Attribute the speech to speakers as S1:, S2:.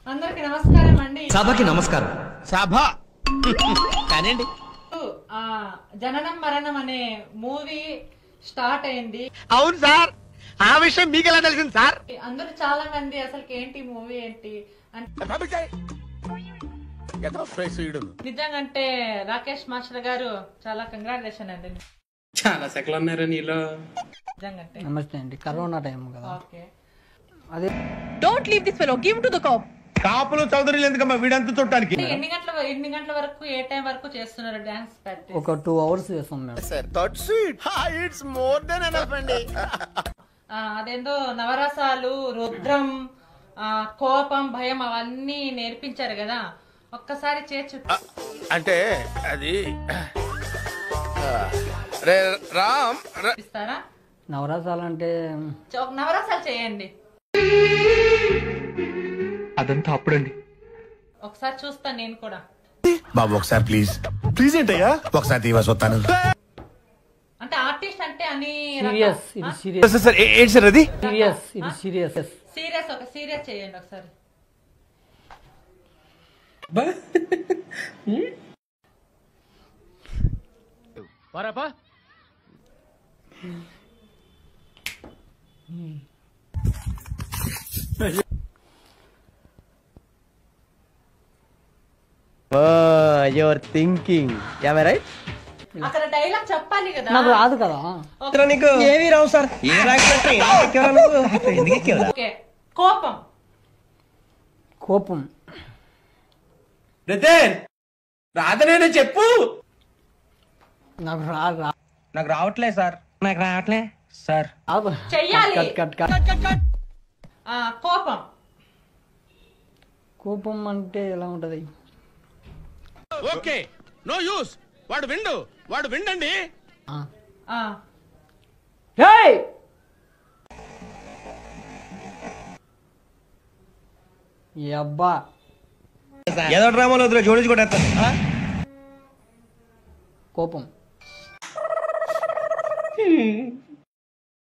S1: అందరికి నమస్కారం అండి
S2: సభకి నమస్కారం
S3: సభ కానివ్వండి
S1: ఆ జననం మరణం అనే మూవీ స్టార్ట్ అయింది
S3: అవును సార్ ఆ విషయం మీకు ఎలా తెలిసింది సార్
S1: అందరూ చాలా మంది అసలు ఏంటి మూవీ ఏంటి అంటే నిజంగంటే రాకేష్ మాస్టర్ గారు చాలా కంగ్రాచులేషన్ అండి
S4: చాలా సెకలు ఉన్నారా నీలో
S1: నిజంగంటే
S5: నమస్తే అండి కరోనా టైం కదా
S1: ఓకే
S5: అదే
S6: don't leave this fellow give to the cop
S3: కాపులు చౌదరులు ఎందుకమ్మా వీడంతా చుట్టానికి
S1: అంటే ఎన్ని గంటల ఎన్ని గంటల వరకు ఏ టైం వరకు చేస్తున్నారు డాన్స్ ప్రాక్టీస్
S5: ఒక టూ అవర్స్ చేస్తాం మేము
S3: ఇట్స్ మోర్ దెన్ ఎనఫ్ అండి
S1: ఆ, అదేందో నవరసాలు రుద్రం ఆ, కోపం భయం అవన్నీ నేర్పించారు కదా ఒక్కసారి చేర్చు
S3: అంటే అది రే రామ్ ర-
S1: చూపిస్తారా
S5: నవరసాలు అంటే
S1: చ- ఒక నవరసాలు చేయండి
S2: అదంతా అప్పుడండి
S1: ఒకసారి చూస్తాను నేను కూడా
S7: బాబు ఒకసారి ప్లీజ్ ప్లీజ్ ఏంటయ్యా ఒకసారి తీవా చూస్తాను
S1: అంటే ఆర్టిస్ట్ అంటే అని
S5: సీరియస్ ఇది సీరియస్
S3: సార్ ఏంటి సార్ అది
S5: సీరియస్ ఇది సీరియస్
S1: సీరియస్ ఒక సీరియస్ చేయండి ఒకసారి
S8: యువర్ థింకింగ్ రైట్
S1: అక్కడ డైలాగ్ చెప్పాలి కదా
S5: నాకు రాదు కదా
S8: నీకు ఏమీ రావు సార్ ఏ
S1: ఓకే కోపం
S5: కోపం
S4: రాదనే చెప్పు
S5: నాకు రా రా-
S8: నాకు రావట్లే సార్ నాకు రావట్లే సార్
S5: రాదు.
S1: చెయ్యాలి.
S5: కట్ కట్ కట్
S1: ఆ కోపం
S5: కోపం అంటే ఎలా ఉంటది
S3: ఓకే నో యూస్ వాడు విండు వాడు విండండి
S5: ఆ.
S1: ఆ
S5: ఏయ్! ఈ అబ్బా
S8: ఏదో డ్రామాలో వద్దులే జోడించి కొట్టేస్తా
S5: కోపం